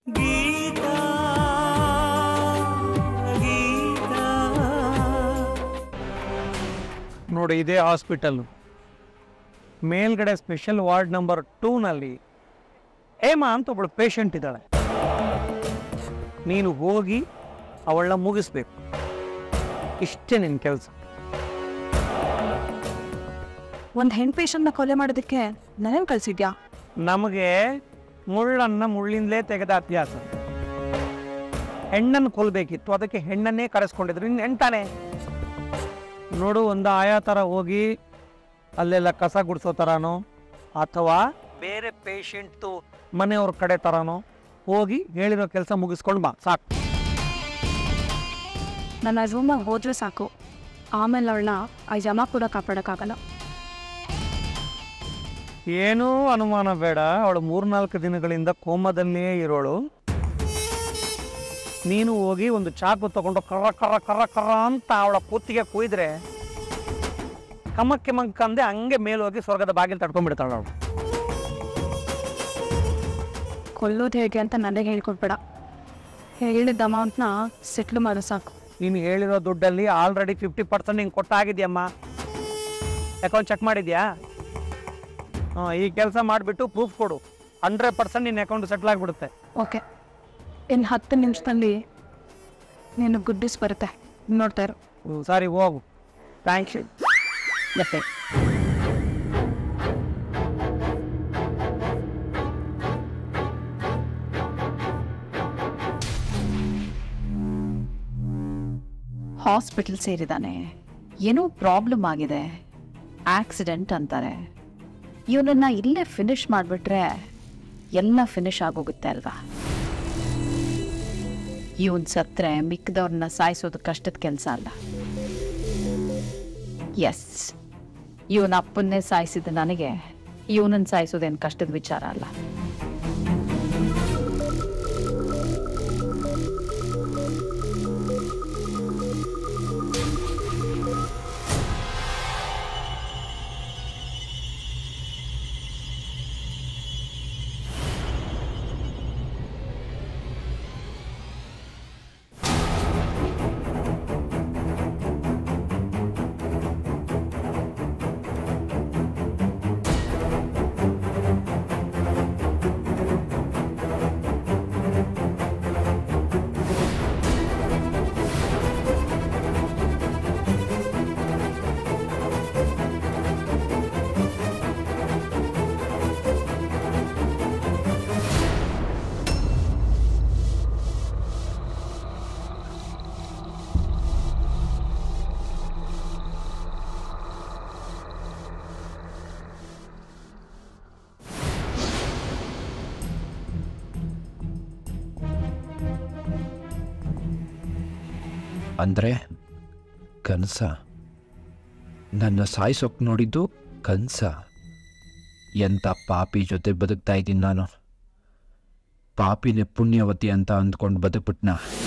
ಗೀತಾ ಗೀತಾ ನೋಡಿ ಇದೇ ಹಾಸ್ಪಿಟಲ್ಲು ಮೇಲ್ಗಡೆ ಸ್ಪೆಷಲ್ ವಾರ್ಡ್ ನಂಬರ್ ಟೂನಲ್ಲಿ ಹೇಮಾ ಅಂತ ಒಬ್ಬಳು ಪೇಷಂಟ್ ಇದ್ದಾಳೆ ನೀನು ಹೋಗಿ ಅವಳನ್ನ ಮುಗಿಸ್ಬೇಕು ಇಷ್ಟೇ ನಿನ್ನ ಕೆಲಸ ಒಂದು ಹೆಣ್ಣು ಪೇಷಂಟ್ನ ಕೊಲೆ ಮಾಡೋದಕ್ಕೆ ನನಗೆ ಕಳ್ಸಿದ್ಯಾ ನಮಗೆ ಮುಳ್ಳನ್ನು ಮುಳ್ಳಿಂದಲೇ ತೆಗೆದ ಅಭ್ಯಾಸ ಹೆಣ್ಣನ್ನು ಕೊಲ್ಬೇಕಿತ್ತು ಅದಕ್ಕೆ ಹೆಣ್ಣನ್ನೇ ಕರೆಸ್ಕೊಂಡಿದ್ರು ಇನ್ನು ಹೆಣ್ತಾನೆ ನೋಡು ಒಂದು ಆಯಾ ಥರ ಹೋಗಿ ಅಲ್ಲೆಲ್ಲ ಕಸ ಗುಡಿಸೋ ಥರನೋ ಅಥವಾ ಬೇರೆ ಪೇಷಂಟ್ದು ಮನೆಯವ್ರ ಕಡೆ ಥರನೋ ಹೋಗಿ ಹೇಳಿರೋ ಕೆಲಸ ಮುಗಿಸ್ಕೊಂಡು ಬಾ ಸಾಕು ನನ್ನ ರೂಮಾಗ ಹೋದ್ರೆ ಸಾಕು ಆಮೇಲೆ ಅವಳನ್ನ ಆ ಯಮ ಕೂಡ ಕಾಪಾಡೋಕ್ಕಾಗಲ್ಲ ಏನೂ ಅನುಮಾನ ಬೇಡ ಅವಳು ಮೂರ್ನಾಲ್ಕು ದಿನಗಳಿಂದ ಕೋಮದಲ್ಲೇ ಇರೋಳು ನೀನು ಹೋಗಿ ಒಂದು ಚಾಕು ತಗೊಂಡು ಕರ್ರ ಕರ್ರ ಕರ್ರ ಕರ್ರ ಅಂತ ಅವಳ ಕೂತಿಗೆ ಕುಯ್ದ್ರೆ ಕಮಕ್ಕೆ ಮಂಕಂದೆ ಹಂಗೆ ಮೇಲೆ ಹೋಗಿ ಸ್ವರ್ಗದ ಬಾಗಿಲು ತಡ್ಕೊಂಡ್ಬಿಡ್ತಾಳೆ ಅವಳು ಕೊಲ್ಲೋದು ಹೇಗೆ ಅಂತ ನನಗೆ ಹೇಳ್ಕೊಡ್ಬೇಡ ಹೇಳಿದ ಅಮೌಂಟ್ನ ಸೆಟ್ಲ್ ಮಾಡೋ ಸಾಕು ನೀನು ಹೇಳಿರೋ ದುಡ್ಡಲ್ಲಿ ಆಲ್ರೆಡಿ ಫಿಫ್ಟಿ ಪರ್ಸೆಂಟ್ ಹಿಂಗೆ ಕೊಟ್ಟಾಗಿದ್ಯಮ್ಮ ಅಕೌಂಟ್ ಚೆಕ್ ಮಾಡಿದ್ಯಾ ಹಾಂ ಈ ಕೆಲಸ ಮಾಡಿಬಿಟ್ಟು ಪ್ರೂಫ್ ಕೊಡು ಹಂಡ್ರೆಡ್ ಪರ್ಸೆಂಟ್ ನಿನ್ನ ಅಕೌಂಟ್ ಸೆಟ್ಲ್ ಆಗಿಬಿಡುತ್ತೆ ಓಕೆ ಇನ್ನು ಹತ್ತು ನಿಮಿಷದಲ್ಲಿ ನೀನು ಗುಡ್ಡಿಸ್ ಬರುತ್ತೆ ನೋಡ್ತಾ ಇರು ಹ್ಮ್, ಸರಿ ಹೋಗು ಥ್ಯಾಂಕ್ಸ್ ಮತ್ತೆ ಹಾಸ್ಪಿಟಲ್ ಸೇರಿದಾನೆ ಏನೋ ಪ್ರಾಬ್ಲಮ್ ಆಗಿದೆ ಆಕ್ಸಿಡೆಂಟ್ ಅಂತಾರೆ ಇವನನ್ನ ಇಲ್ಲೇ ಫಿನಿಶ್ ಮಾಡಿಬಿಟ್ರೆ ಎಲ್ಲ ಫಿನಿಶ್ ಆಗೋಗುತ್ತೆ ಅಲ್ವಾ ಇವನ್ ಸತ್ರೆ ಮಿಕ್ಕದವ್ರನ್ನ ಸಾಯಿಸೋದು ಕಷ್ಟದ ಕೆಲಸ ಅಲ್ಲ ಎಸ್ ಇವನ ಅಪ್ಪನ್ನೇ ಸಾಯಿಸಿದ ನನಗೆ ಇವನನ್ನ ಸಾಯಿಸೋದೇನು ಕಷ್ಟದ ವಿಚಾರ ಅಲ್ಲ ಅಂದರೆ ಕನಸ ನನ್ನ ಸಾಯಿಸೋಕೆ ನೋಡಿದ್ದು ಕನಸ ಎಂಥ ಪಾಪಿ ಜೊತೆ ಬದುಕ್ತಾ ಇದ್ದೀನಿ ನಾನು ಪಾಪಿನೇ ಪುಣ್ಯವತಿ ಅಂತ ಅಂದ್ಕೊಂಡು ಬದುಕ್ಬಿಟ್ನ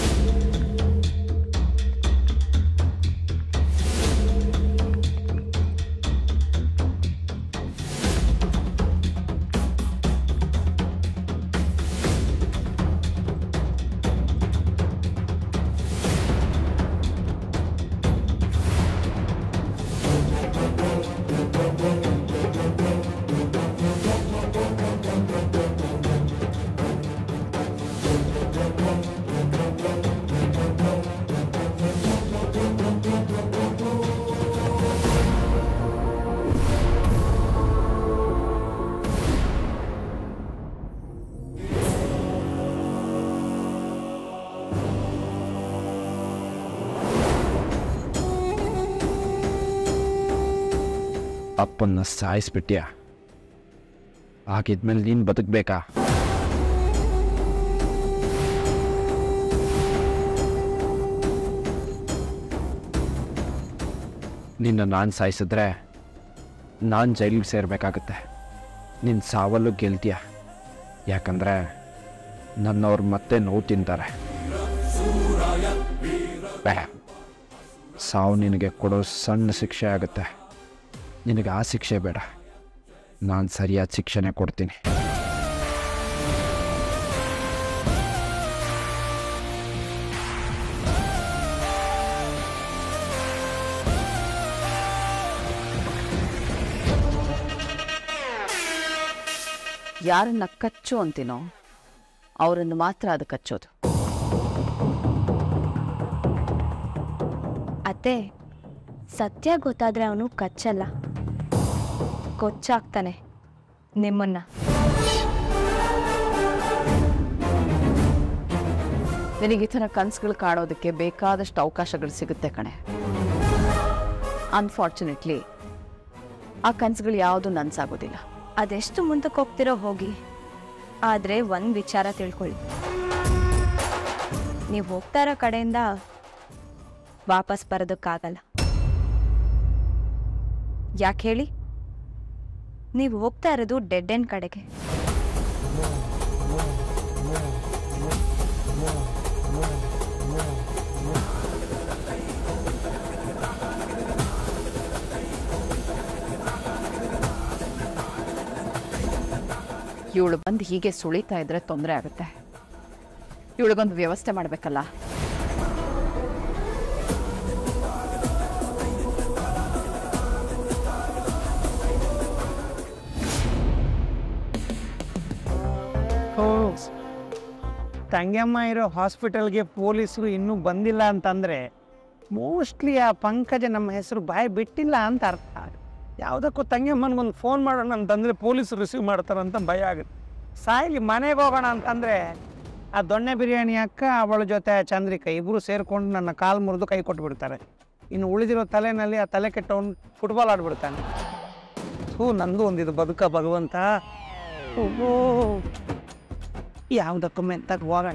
ಅಪ್ಪನ್ನ ಸಾಯಿಸ್ಬಿಟ್ಯಾ ಆಗಿದ್ಮೇಲೆ ನೀನು ಬದುಕಬೇಕಾ ನಿನ್ನ ನಾನು ಸಾಯಿಸಿದ್ರೆ ನಾನು ಜೈಲಿಗೆ ಸೇರಬೇಕಾಗತ್ತೆ ನಿನ್ನ ಸಾವಲ್ಲೂ ಗೆಲ್ತೀಯ ಯಾಕಂದರೆ ನನ್ನವ್ರು ಮತ್ತೆ ನೋವು ತಿಂತಾರೆ ಬೇ ಸಾವು ನಿನಗೆ ಕೊಡೋ ಸಣ್ಣ ಶಿಕ್ಷೆ ಆಗುತ್ತೆ ನಿನಗೆ ಆ ಶಿಕ್ಷೆ ಬೇಡ ನಾನು ಸರಿಯಾದ ಶಿಕ್ಷೆನೇ ಕೊಡ್ತೀನಿ ಯಾರನ್ನ ಕಚ್ಚು ಅಂತೀನೋ ಅವರನ್ನು ಮಾತ್ರ ಅದು ಕಚ್ಚೋದು ಅತ್ತೆ ಸತ್ಯ ಗೊತ್ತಾದ್ರೆ ಅವನು ಕಚ್ಚಲ್ಲ ಕೊಚ್ಚಾಕ್ತಾನೆ ನಿಮ್ಮನ್ನ ನಿನಗೆ ಈ ಥರ ಕನಸುಗಳು ಕಾಣೋದಕ್ಕೆ ಬೇಕಾದಷ್ಟು ಅವಕಾಶಗಳು ಸಿಗುತ್ತೆ ಕಣೆ ಅನ್ಫಾರ್ಚುನೇಟ್ಲಿ ಆ ಕನಸುಗಳು ಯಾವುದು ನನ್ಸಾಗೋದಿಲ್ಲ ಅದೆಷ್ಟು ಮುಂದಕ್ಕೆ ಹೋಗ್ತಿರೋ ಹೋಗಿ ಆದರೆ ಒಂದು ವಿಚಾರ ತಿಳ್ಕೊಳ್ಳಿ ನೀವು ಹೋಗ್ತಾ ಇರೋ ಕಡೆಯಿಂದ ವಾಪಸ್ ಬರೋದಕ್ಕಾಗಲ್ಲ ಯಾಕೆ ಹೇಳಿ ನೀವು ಹೋಗ್ತಾ ಇರೋದು ಡೆಡ್ ಎಂಡ್ ಕಡೆಗೆ ಇವಳು ಬಂದು ಹೀಗೆ ಸುಳಿತಾ ಇದ್ರೆ ತೊಂದರೆ ಆಗುತ್ತೆ ಇವಳಿಗೊಂದು ವ್ಯವಸ್ಥೆ ಮಾಡಬೇಕಲ್ಲ ತಂಗ್ಯಮ್ಮ ಇರೋ ಹಾಸ್ಪಿಟಲ್ಗೆ ಪೊಲೀಸರು ಇನ್ನೂ ಬಂದಿಲ್ಲ ಅಂತಂದರೆ ಮೋಸ್ಟ್ಲಿ ಆ ಪಂಕಜ ನಮ್ಮ ಹೆಸರು ಬಾಯಿ ಬಿಟ್ಟಿಲ್ಲ ಅಂತ ಅರ್ಥ ಯಾವುದಕ್ಕೂ ತಂಗ್ಯಮ್ಮನಿಗೊಂದು ಫೋನ್ ಮಾಡೋಣ ಅಂತಂದರೆ ಪೊಲೀಸರು ರಿಸೀವ್ ಮಾಡ್ತಾರಂತ ಭಯ ಆಗುತ್ತೆ ಸಾಯಿಲಿ ಮನೆಗೆ ಹೋಗೋಣ ಅಂತಂದರೆ ಆ ದೊಣ್ಣೆ ಬಿರಿಯಾನಿ ಅಕ್ಕ ಅವಳ ಜೊತೆ ಚಂದ್ರಿಕಾ ಇಬ್ಬರು ಸೇರಿಕೊಂಡು ನನ್ನ ಕಾಲು ಮುರಿದು ಕೈ ಕೊಟ್ಬಿಡ್ತಾರೆ ಇನ್ನು ಉಳಿದಿರೋ ತಲೆನಲ್ಲಿ ಆ ತಲೆ ಕೆಟ್ಟವನು ಫುಟ್ಬಾಲ್ ಆಡ್ಬಿಡ್ತಾನೆ ಹೂ ನಂದು ಒಂದಿದು ಬದುಕ ಭಗವಂತ ಓಹೋ ಯಾವುದಕ್ಕೂ ಮೆತ್ತಗೆ ಹೋಗೋಣ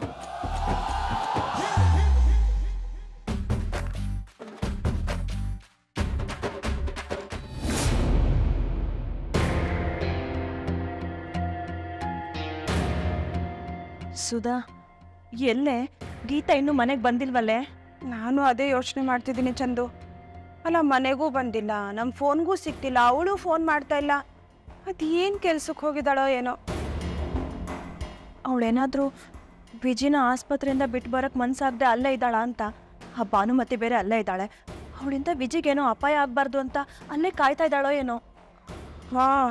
ಸುಧಾ ಎಲ್ಲೇ ಗೀತಾ ಇನ್ನೂ ಮನೆಗೆ ಬಂದಿಲ್ವಲ್ಲೇ ನಾನು ಅದೇ ಯೋಚನೆ ಮಾಡ್ತಿದ್ದೀನಿ ಚಂದು ಅಲ್ಲ ಮನೆಗೂ ಬಂದಿಲ್ಲ ನಮ್ಮ ಫೋನ್ಗೂ ಸಿಕ್ತಿಲ್ಲ ಅವಳು ಫೋನ್ ಮಾಡ್ತಾ ಇಲ್ಲ ಅದು ಏನು ಕೆಲ್ಸಕ್ಕೆ ಹೋಗಿದ್ದಾಳೋ ಏನೋ ಅವಳೇನಾದರೂ ವಿಜಿನ ಆಸ್ಪತ್ರೆಯಿಂದ ಬಿಟ್ಟು ಬರೋಕ್ಕೆ ಮನ್ಸಾಗದೆ ಅಲ್ಲೇ ಇದ್ದಾಳ ಅಂತ ಆ ಭಾನುಮತಿ ಬೇರೆ ಅಲ್ಲೇ ಇದ್ದಾಳೆ ಅವಳಿಂದ ವಿಜಿಗೇನೋ ಅಪಾಯ ಆಗಬಾರ್ದು ಅಂತ ಅಲ್ಲೇ ಕಾಯ್ತಾ ಇದ್ದಾಳೋ ಏನೋ ಹಾಂ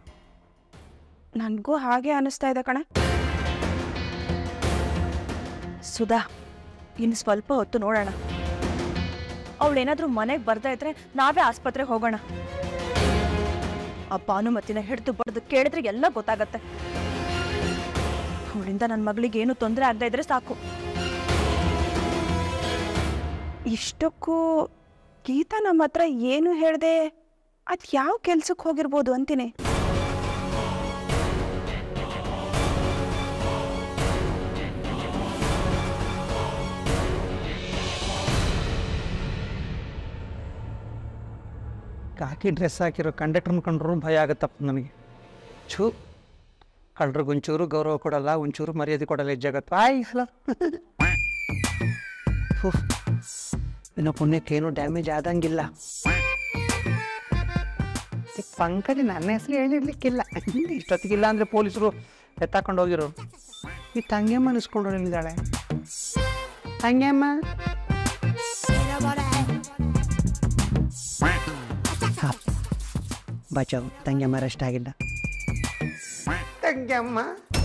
ನನಗೂ ಹಾಗೆ ಅನಿಸ್ತಾ ಇದೆ ಕಣೆ ಸುಧಾ ಇನ್ನು ಸ್ವಲ್ಪ ಹೊತ್ತು ನೋಡೋಣ ಅವಳೇನಾದರೂ ಮನೆಗೆ ಬರ್ತಾ ಇದ್ರೆ ನಾವೇ ಆಸ್ಪತ್ರೆಗೆ ಹೋಗೋಣ ಆ ಭಾನುಮತಿನ ಹಿಡಿದು ಬಡ್ದು ಕೇಳಿದ್ರೆ ಎಲ್ಲ ಗೊತ್ತಾಗತ್ತೆ ಅವಳಿಂದ ನನ್ನ ಮಗಳಿಗೆ ಏನು ತೊಂದರೆ ಆಗದೆ ಇದ್ರೆ ಸಾಕು ಇಷ್ಟಕ್ಕೂ ಗೀತಾ ನಮ್ಮ ಹತ್ರ ಏನು ಹೇಳ್ದೆ ಅದು ಯಾವ ಕೆಲ್ಸಕ್ಕೆ ಹೋಗಿರ್ಬೋದು ಅಂತೀನಿ ಕಾಕಿ ಡ್ರೆಸ್ ಹಾಕಿರೋ ಕಂಡಕ್ಟರ್ನ ಕಂಡ್ರೂ ಭಯ ಆಗುತ್ತಪ್ಪ ನನಗೆ ಛೂ ಕಳ್ರಿಗೆ ಒಂಚೂರು ಗೌರವ ಕೊಡಲ್ಲ ಒಂಚೂರು ಮರ್ಯಾದೆ ಕೊಡಲ್ಲ ಈ ಜಗತ್ತು ಆಯ್ ಹಲೋ ಇನ್ನು ಪುಣ್ಯಕ್ಕೇನು ಡ್ಯಾಮೇಜ್ ಆದಂಗಿಲ್ಲ ಈ ಪಂಕಜ ನನ್ನ ಹೆಸರು ಹೇಳಿರ್ಲಿಕ್ಕಿಲ್ಲ ಇಷ್ಟೊತ್ತಿಗಿಲ್ಲ ಅಂದರೆ ಪೊಲೀಸರು ಎತ್ತಾಕೊಂಡು ಹೋಗಿರೋ ಈ ತಂಗಿಯಮ್ಮ ಅನಿಸ್ಕೊಂಡು ನಿಲ್ಲಿದ್ದಾಳೆ ತಂಗಿಯಮ್ಮ ಬಚಾವ್ ತಂಗಿಯಮ್ಮ ಅರೆಸ್ಟ್ ಆಗಿಲ್ಲ ತಂಗಿಯಮ್ಮ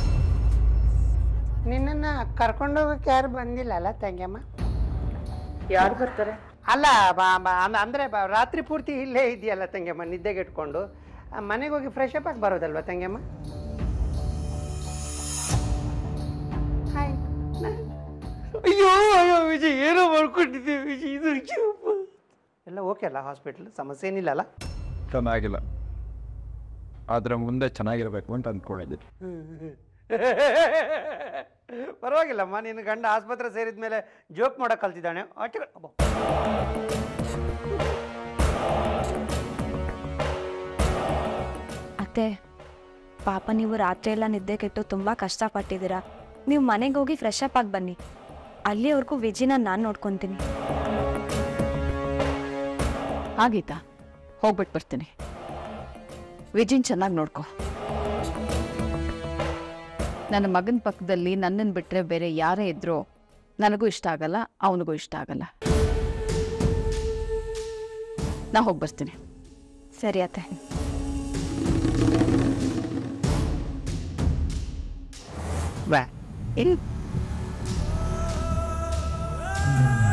ನಿನ್ನನ್ನು ಕರ್ಕೊಂಡೋಗಕ್ಕೆ ಯಾರು ಬಂದಿಲ್ಲ ಅಲ್ಲ ತಂಗಿಯಮ್ಮ ಯಾರು ಬರ್ತಾರೆ ಅಲ್ಲ ಬ- ಬ- ಅಂದ್- ಅಂದ್ರೆ ಬ- ರಾತ್ರಿ ಪೂರ್ತಿ ಇಲ್ಲೇ ಇದೆಯಲ್ಲ ತಂಗಿಯಮ್ಮ ನಿದ್ದೆಗೆ ಇಟ್ಕೊಂಡು ಆ, ಮನೆಗೆ ಹೋಗಿ ಫ್ರೆಶ್ ಅಪ್ ಆಗಿ ಬರೋದಲ್ವಾ ತಂಗಿಯಮ್ಮ ಹಾಯ್ ಅಯ್ಯೋ ಅಯ್ಯೋ ವಿಜಯ್ ಏನೋ ಮಾಡ್ಕೊಂಡಿದ್ದೀವಿ ವಿಜಯ್ ಇದು ಚೂಪ. ಎಲ್ಲ ಓಕೆ ಅಲ್ಲ ಹಾಸ್ಪಿಟ್ಲ್ ಸಮಸ್ಯೆ ಏನಿಲ್ಲ ಅಲ್ಲ ಚೆನ್ನಾಗಿಲ್ಲ ಆದರೆ ಮುಂದೆ ಚೆನ್ನಾಗಿರ್ಬೇಕು ಅಂತ ಅಂದ್ಕೊಂಡಿದ್ದೆ ಪರವಾಗಿಲ್ಲಮ್ಮ ನಿನ್ನ ಗಂಡ ಆಸ್ಪತ್ರೆ ಸೇರಿದ ಮೇಲೆ ಜೋಕ್ ಮಾಡೋಕೆ ಕಲ್ತಿದ್ದಾನೆ ಆಚೆ ಕಡೆ- ಅಬ್ಬಾ. ಅತ್ತೆ ಪಾಪ ನೀವು ರಾತ್ರಿ ಎಲ್ಲ ನಿದ್ದೆ ಕೆಟ್ಟು ತುಂಬ ಕಷ್ಟಪಟ್ಟಿದ್ದೀರಾ ನೀವು ಮನೆಗೆ ಹೋಗಿ ಫ್ರೆಶ್ ಅಪ್ ಆಗಿ ಬನ್ನಿ ಅಲ್ಲಿವರೆಗೂ ವಿಜಿನ ನಾನು ನೋಡ್ಕೊತೀನಿ ಹಾಗೀತಾ ಹೋಗ್ಬಿಟ್ಟು ಬರ್ತೀನಿ ವಿಜಿನ್ ಚೆನ್ನಾಗಿ ನೋಡ್ಕೊ ನನ್ನ ಮಗನ ಪಕ್ಕದಲ್ಲಿ ನನ್ನನ್ನು ಬಿಟ್ಟರೆ ಬೇರೆ ಯಾರೇ ಇದ್ರೂ ನನಗೂ ಇಷ್ಟ ಆಗಲ್ಲ ಅವನಿಗೂ ಇಷ್ಟ ಆಗಲ್ಲ ನಾ ಹೋಗಿ ಬರ್ತೀನಿ ಸರಿ ಅತ್ತೆ ಬಾ